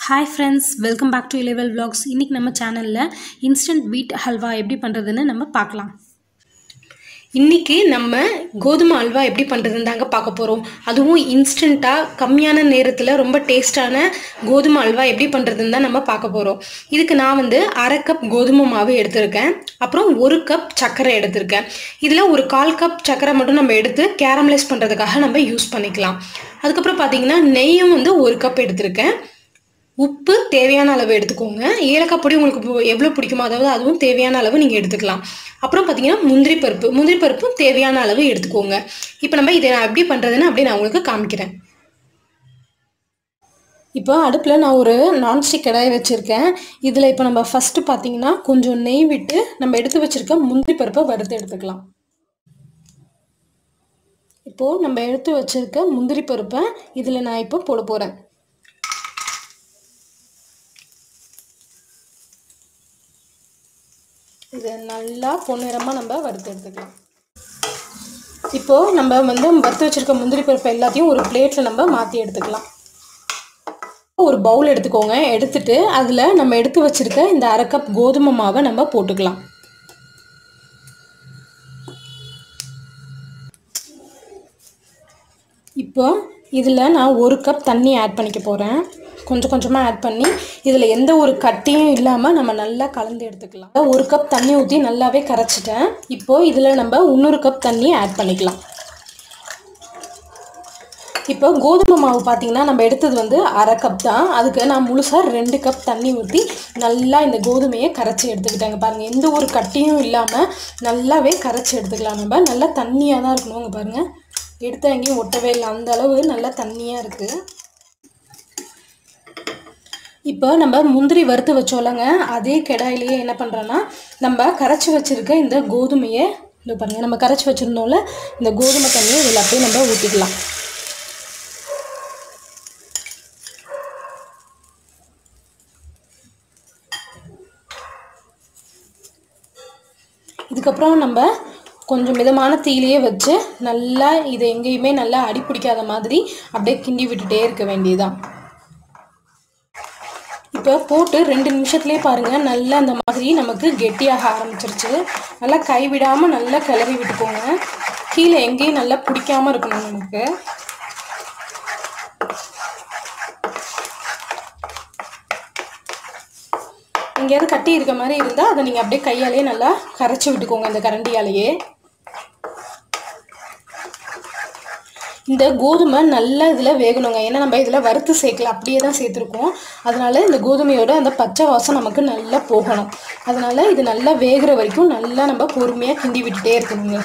hi friends welcome back to level vlogs இன்றைக்கி நம்ம சேனலில் இன்ஸ்டன்ட் வீட் ஹல்வா எப்படி பண்ணுறதுன்னு நம்ம பார்க்கலாம் இன்றைக்கி நம்ம கோதுமை அல்வா எப்படி பண்ணுறதுன்னு தாங்க பார்க்க போகிறோம் அதுவும் இன்ஸ்டண்ட்டாக கம்மியான நேரத்தில் ரொம்ப டேஸ்டான கோதுமை அல்வா எப்படி பண்ணுறதுன்னு தான் நம்ம பார்க்க போகிறோம் இதுக்கு நான் வந்து அரை கப் கோதுமை மாவு எடுத்திருக்கேன் அப்புறம் ஒரு கப் சர்க்கரை எடுத்திருக்கேன் இதில் ஒரு கால் கப் சர்க்கரை மட்டும் நம்ம எடுத்து கேரமலைஸ் பண்ணுறதுக்காக நம்ம யூஸ் பண்ணிக்கலாம் அதுக்கப்புறம் பார்த்தீங்கன்னா நெய்யும் வந்து ஒரு கப் எடுத்திருக்கேன் உப்பு தேவையான அளவு எடுத்துக்கோங்க ஏலக்காய் பொடி உங்களுக்கு இப்போ எவ்வளோ பிடிக்குமோ அதாவது அதுவும் தேவையான அளவு நீங்கள் எடுத்துக்கலாம் அப்புறம் பார்த்தீங்கன்னா முந்திரி பருப்பு முந்திரி பருப்பும் தேவையான அளவு எடுத்துக்கோங்க இப்போ நம்ம இதை நான் எப்படி பண்ணுறதுன்னு அப்படி நான் உங்களுக்கு காமிக்கிறேன் இப்போ அடுப்பில் நான் ஒரு நான்ஸ்டிக் கடாய் வச்சுருக்கேன் இதில் இப்போ நம்ம ஃபஸ்ட்டு பார்த்தீங்கன்னா கொஞ்சம் நெய் விட்டு நம்ம எடுத்து வச்சுருக்க முந்திரி பருப்பை வறுத்து எடுத்துக்கலாம் இப்போது நம்ம எடுத்து வச்சுருக்க முந்திரி பருப்பை இதில் நான் இப்போ போட போகிறேன் இதை நல்லா பொன்னிறமாக நம்ம வறுத்து எடுத்துக்கலாம் இப்போது நம்ம வந்து வறுத்து வச்சுருக்க முந்திரி பருப்பு எல்லாத்தையும் ஒரு பிளேட்டில் நம்ம மாற்றி எடுத்துக்கலாம் ஒரு பவுல் எடுத்துக்கோங்க எடுத்துட்டு அதில் நம்ம எடுத்து வச்சுருக்க இந்த அரை கப் கோதுமை மாவை நம்ம போட்டுக்கலாம் இப்போ இதில் நான் ஒரு கப் தண்ணி ஆட் பண்ணிக்க போகிறேன் கொஞ்சம் கொஞ்சமாக ஆட் பண்ணி இதில் எந்த ஒரு கட்டியும் இல்லாமல் நம்ம நல்லா கலந்து எடுத்துக்கலாம் ஒரு கப் தண்ணி ஊற்றி நல்லாவே கரைச்சிட்டேன் இப்போது இதில் நம்ம இன்னொரு கப் தண்ணி ஆட் பண்ணிக்கலாம் இப்போ கோதுமை மாவு பார்த்தீங்கன்னா நம்ம எடுத்தது வந்து அரை கப் தான் அதுக்கு நான் முழுசாக ரெண்டு கப் தண்ணி ஊற்றி நல்லா இந்த கோதுமையை கரைச்சி எடுத்துக்கிட்டாங்க பாருங்கள் எந்த ஒரு கட்டியும் இல்லாமல் நல்லாவே கரைச்சி எடுத்துக்கலாம் நம்ம நல்லா தண்ணியாக தான் இருக்கணும் இங்கே பாருங்கள் எடுத்த எங்கேயும் ஒட்டவே இல்லை அந்த அளவு நல்லா தண்ணியாக இருக்குது இப்போ நம்ம முந்திரி வறுத்து வச்சோலங்க அதே கடாயிலேயே என்ன பண்ணுறோன்னா நம்ம கரைச்சி வச்சுருக்க இந்த கோதுமையை இந்த பாருங்கள் நம்ம கரைச்சி வச்சுருந்தோம்ல இந்த கோதுமை தண்ணியை இதில் அப்படியே நம்ம ஊற்றிக்கலாம் இதுக்கப்புறம் நம்ம கொஞ்சம் மிதமான தீயிலேயே வச்சு நல்லா இதை எங்கேயுமே நல்லா அடி பிடிக்காத மாதிரி அப்படியே கிண்டி விட்டுட்டே இருக்க வேண்டியதுதான் இப்போ போட்டு ரெண்டு நிமிஷத்துலேயே பாருங்கள் நல்லா அந்த மாதிரி நமக்கு கெட்டியாக ஆரம்பிச்சிருச்சு நல்லா கைவிடாமல் நல்லா கிளறி விட்டுக்கோங்க கீழே எங்கேயும் நல்லா பிடிக்காமல் இருக்கணும் நமக்கு எங்கேயாவது கட்டி இருக்க மாதிரி இருந்தால் அதை நீங்கள் அப்படியே கையாலேயே நல்லா கரைச்சி விட்டுக்கோங்க இந்த கரண்டியாலேயே இந்த கோதுமை நல்லா இதில் வேகணுங்க ஏன்னா நம்ம இதில் வறுத்து சேர்க்கல அப்படியே தான் சேர்த்துருக்கோம் அதனால இந்த கோதுமையோட அந்த பச்சை வாசம் நமக்கு நல்லா போகணும் அதனால இது நல்லா வேகிற வரைக்கும் நல்லா நம்ம பொறுமையாக கிண்டி விட்டுட்டே இருக்கணுங்க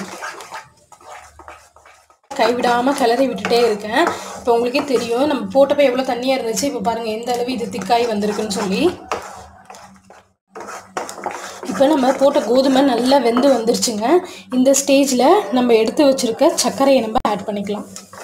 கைவிடாமல் கிளறி விட்டுட்டே இருக்கேன் இப்போ உங்களுக்கே தெரியும் நம்ம போட்டப்போ எவ்வளோ தண்ணியாக இருந்துச்சு இப்போ பாருங்கள் எந்த அளவு இது திக்காய் வந்திருக்குன்னு சொல்லி இப்போ நம்ம போட்ட கோதுமை நல்லா வெந்து வந்துருச்சுங்க இந்த ஸ்டேஜில் நம்ம எடுத்து வச்சுருக்க சர்க்கரையை நம்ம ஆட் பண்ணிக்கலாம்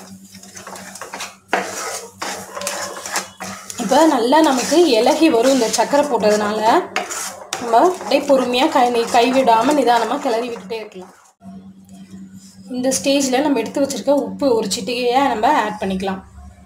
இப்போ நல்லா நமக்கு இலகி வரும் இந்த சர்க்கரை போட்டதுனால நம்ம அப்படியே பொறுமையாக கை கைவிடாமல் நிதானமாக கிளறி விட்டுட்டே இருக்கலாம் இந்த ஸ்டேஜில் நம்ம எடுத்து வச்சுருக்க உப்பு ஒரு சிட்டிகையை நம்ம ஆட் பண்ணிக்கலாம்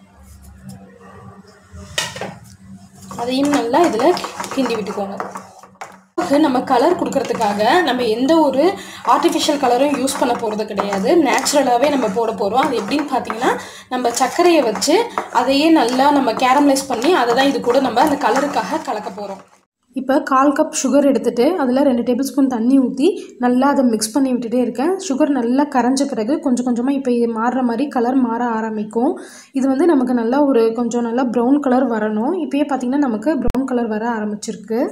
அதையும் நல்லா இதில் கிண்டி விட்டுக்கோங்க நம்ம கலர் கொடுக்கறதுக்காக நம்ம எந்த ஒரு ஆர்டிஃபிஷியல் கலரும் யூஸ் பண்ண போகிறது கிடையாது நேச்சுரலாகவே நம்ம போட போகிறோம் அது எப்படின்னு பார்த்தீங்கன்னா நம்ம சர்க்கரையை வச்சு அதையே நல்லா நம்ம கேரமலைஸ் பண்ணி அதை தான் இது கூட நம்ம அந்த கலருக்காக கலக்க போகிறோம் இப்போ கால் கப் சுகர் எடுத்துகிட்டு அதில் ரெண்டு டேபிள் ஸ்பூன் தண்ணி ஊற்றி நல்லா அதை மிக்ஸ் பண்ணி விட்டுட்டே இருக்கேன் சுகர் நல்லா கரைஞ்ச பிறகு கொஞ்சம் கொஞ்சமாக இப்போ இது மாறுற மாதிரி கலர் மாற ஆரம்பிக்கும் இது வந்து நமக்கு நல்லா ஒரு கொஞ்சம் நல்லா ப்ரௌன் கலர் வரணும் இப்போயே பார்த்திங்கன்னா நமக்கு ப்ரௌன் கலர் வர ஆரம்பிச்சிருக்கு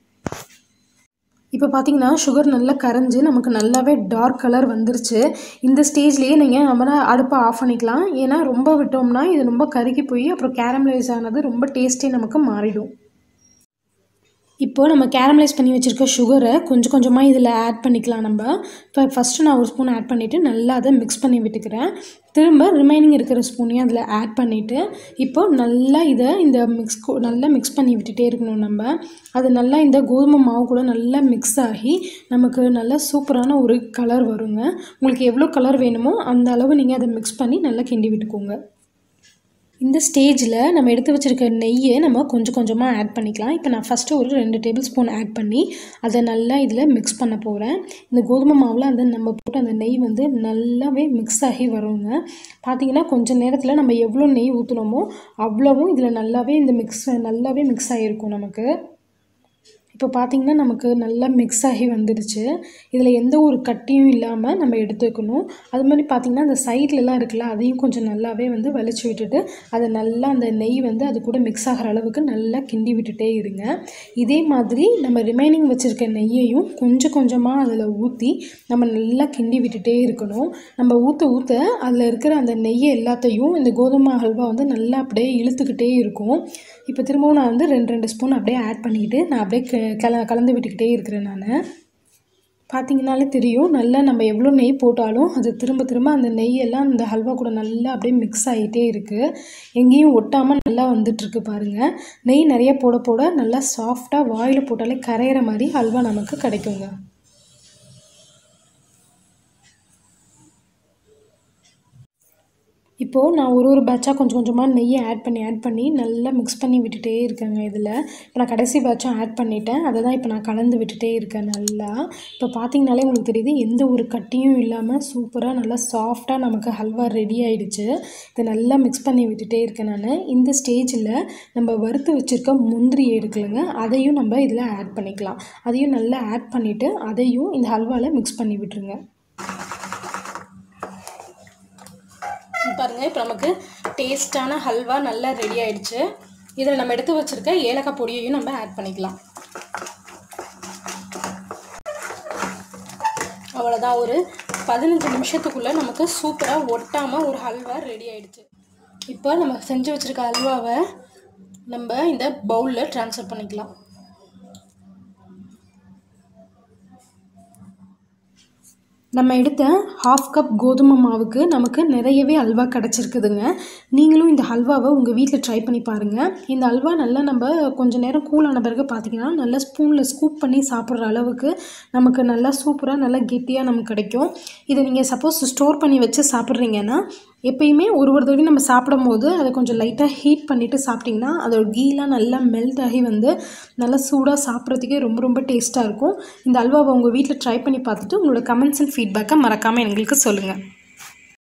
இப்போ பார்த்தீங்கன்னா சுகர் நல்லா கரைஞ்சி நமக்கு நல்லாவே டார்க் கலர் வந்துருச்சு இந்த ஸ்டேஜ்லேயே நீங்கள் நம்ம அடுப்பை ஆஃப் பண்ணிக்கலாம் ஏன்னா ரொம்ப விட்டோம்னா இது ரொம்ப கருகி போய் அப்புறம் கேரமலைஸ் ஆனது ரொம்ப டேஸ்ட்டே நமக்கு மாறிடும் இப்போ நம்ம கேரமலைஸ் பண்ணி வச்சுருக்க சுகரை கொஞ்சம் கொஞ்சமாக இதில் ஆட் பண்ணிக்கலாம் நம்ம இப்போ ஃபஸ்ட்டு நான் ஒரு ஸ்பூன் ஆட் பண்ணிவிட்டு நல்லா அதை மிக்ஸ் பண்ணி விட்டுக்கிறேன் திரும்ப ரிமைனிங் இருக்கிற ஸ்பூனையும் அதில் ஆட் பண்ணிவிட்டு இப்போ நல்லா இதை இந்த மிக்ஸ் நல்லா மிக்ஸ் பண்ணி விட்டுட்டே இருக்கணும் நம்ம அது நல்லா இந்த கோதுமை மாவு கூட நல்லா மிக்ஸ் ஆகி நமக்கு நல்லா சூப்பரான ஒரு கலர் வருங்க உங்களுக்கு எவ்வளோ கலர் வேணுமோ அந்த அளவு நீங்கள் அதை மிக்ஸ் பண்ணி நல்லா கிண்டி விட்டுக்கோங்க இந்த ஸ்டேஜில் நம்ம எடுத்து வச்சுருக்க நெய்யை நம்ம கொஞ்சம் கொஞ்சமாக ஆட் பண்ணிக்கலாம் இப்போ நான் ஃபஸ்ட்டு ஒரு ரெண்டு டேபிள் ஸ்பூன் ஆட் பண்ணி அதை நல்லா இதில் மிக்ஸ் பண்ண போகிறேன் இந்த கோதுமை மாவில் அந்த நம்ம போட்டு அந்த நெய் வந்து நல்லாவே மிக்ஸ் ஆகி வருங்க பார்த்தீங்கன்னா கொஞ்சம் நேரத்தில் நம்ம எவ்வளோ நெய் ஊற்றுனோமோ அவ்வளவும் இதில் நல்லாவே இந்த மிக்ஸ் நல்லாவே மிக்ஸ் ஆகிருக்கும் நமக்கு இப்போ பார்த்திங்கன்னா நமக்கு நல்லா மிக்ஸ் ஆகி வந்துடுச்சு இதில் எந்த ஒரு கட்டியும் இல்லாமல் நம்ம எடுத்துக்கணும் அது மாதிரி பார்த்திங்கன்னா அந்த சைட்லலாம் இருக்குல்ல அதையும் கொஞ்சம் நல்லாவே வந்து வலிச்சு விட்டுட்டு அதை நல்லா அந்த நெய் வந்து அது கூட மிக்ஸ் ஆகிற அளவுக்கு நல்லா கிண்டி விட்டுட்டே இருங்க இதே மாதிரி நம்ம ரிமைனிங் வச்சுருக்க நெய்யையும் கொஞ்சம் கொஞ்சமாக அதில் ஊற்றி நம்ம நல்லா கிண்டி விட்டுட்டே இருக்கணும் நம்ம ஊற்ற ஊற்ற அதில் இருக்கிற அந்த நெய்யை எல்லாத்தையும் இந்த கோதுமை ஹல்வா வந்து நல்லா அப்படியே இழுத்துக்கிட்டே இருக்கும் இப்போ திரும்பவும் நான் வந்து ரெண்டு ரெண்டு ஸ்பூன் அப்படியே ஆட் பண்ணிக்கிட்டு நான் அப்படியே க கல கலந்து விட்டுக்கிட்டே இருக்கிறேன் நான் பார்த்தீங்கனாலே தெரியும் நல்லா நம்ம எவ்வளோ நெய் போட்டாலும் அது திரும்ப திரும்ப அந்த நெய் எல்லாம் அந்த ஹல்வா கூட நல்லா அப்படியே மிக்ஸ் ஆகிட்டே இருக்குது எங்கேயும் ஒட்டாமல் நல்லா வந்துட்டுருக்கு பாருங்கள் நெய் நிறைய போட போட நல்லா சாஃப்டாக வாயில் போட்டாலே கரையிற மாதிரி ஹல்வா நமக்கு கிடைக்குங்க இப்போது நான் ஒரு ஒரு பேட்சாக கொஞ்சம் கொஞ்சமாக நெய்யை ஆட் பண்ணி ஆட் பண்ணி நல்லா மிக்ஸ் பண்ணி விட்டுட்டே இருக்கேங்க இதில் இப்போ நான் கடைசி பேட்சும் ஆட் பண்ணிட்டேன் அதை தான் இப்போ நான் கலந்து விட்டுட்டே இருக்கேன் நல்லா இப்போ பார்த்தீங்கனாலே உங்களுக்கு தெரியுது எந்த ஒரு கட்டியும் இல்லாமல் சூப்பராக நல்லா சாஃப்டாக நமக்கு ஹல்வா ரெடி ஆயிடுச்சு இதை நல்லா மிக்ஸ் பண்ணி விட்டுட்டே இருக்கேன் நான் இந்த ஸ்டேஜில் நம்ம வறுத்து வச்சுருக்க முந்திரி இருக்குல்லங்க அதையும் நம்ம இதில் ஆட் பண்ணிக்கலாம் அதையும் நல்லா ஆட் பண்ணிவிட்டு அதையும் இந்த ஹல்வாவில் மிக்ஸ் பண்ணி விட்டுருங்க பாருங்கள் இப்போ நமக்கு டேஸ்டான ஹல்வா நல்லா ரெடி ஆயிடுச்சு இதில் நம்ம எடுத்து வச்சுருக்க ஏலக்காய் பொடியையும் நம்ம ஆட் பண்ணிக்கலாம் அவ்வளோதான் ஒரு பதினஞ்சு நிமிஷத்துக்குள்ளே நமக்கு சூப்பராக ஒட்டாமல் ஒரு ஹல்வா ரெடி ஆயிடுச்சு இப்போ நம்ம செஞ்சு வச்சுருக்க ஹல்வாவை நம்ம இந்த பவுலில் ட்ரான்ஸ்ஃபர் பண்ணிக்கலாம் நம்ம எடுத்த ஹாஃப் கப் கோதுமை மாவுக்கு நமக்கு நிறையவே அல்வா கிடச்சிருக்குதுங்க நீங்களும் இந்த ஹல்வாவை உங்கள் வீட்டில் ட்ரை பண்ணி பாருங்கள் இந்த அல்வா நல்லா நம்ம கொஞ்சம் நேரம் கூலான பிறகு பார்த்தீங்கன்னா நல்லா ஸ்பூனில் ஸ்கூப் பண்ணி சாப்பிட்ற அளவுக்கு நமக்கு நல்லா சூப்பராக நல்லா கெட்டியாக நமக்கு கிடைக்கும் இதை நீங்கள் சப்போஸ் ஸ்டோர் பண்ணி வச்சு சாப்பிட்றீங்கன்னா எப்பயுமே ஒரு ஒரு தடவை நம்ம சாப்பிடும் போது அதை கொஞ்சம் லைட்டாக ஹீட் பண்ணிவிட்டு சாப்பிட்டிங்கன்னா அதோட கீலாம் நல்லா மெல்ட் ஆகி வந்து நல்லா சூடாக சாப்பிட்றதுக்கே ரொம்ப ரொம்ப டேஸ்ட்டாக இருக்கும் இந்த அல்வாவை உங்கள் வீட்டில் ட்ரை பண்ணி பார்த்துட்டு உங்களோட கமெண்ட்ஸ் அண்ட் ஃபீட்பேக்கை மறக்காமல் எங்களுக்கு சொல்லுங்கள்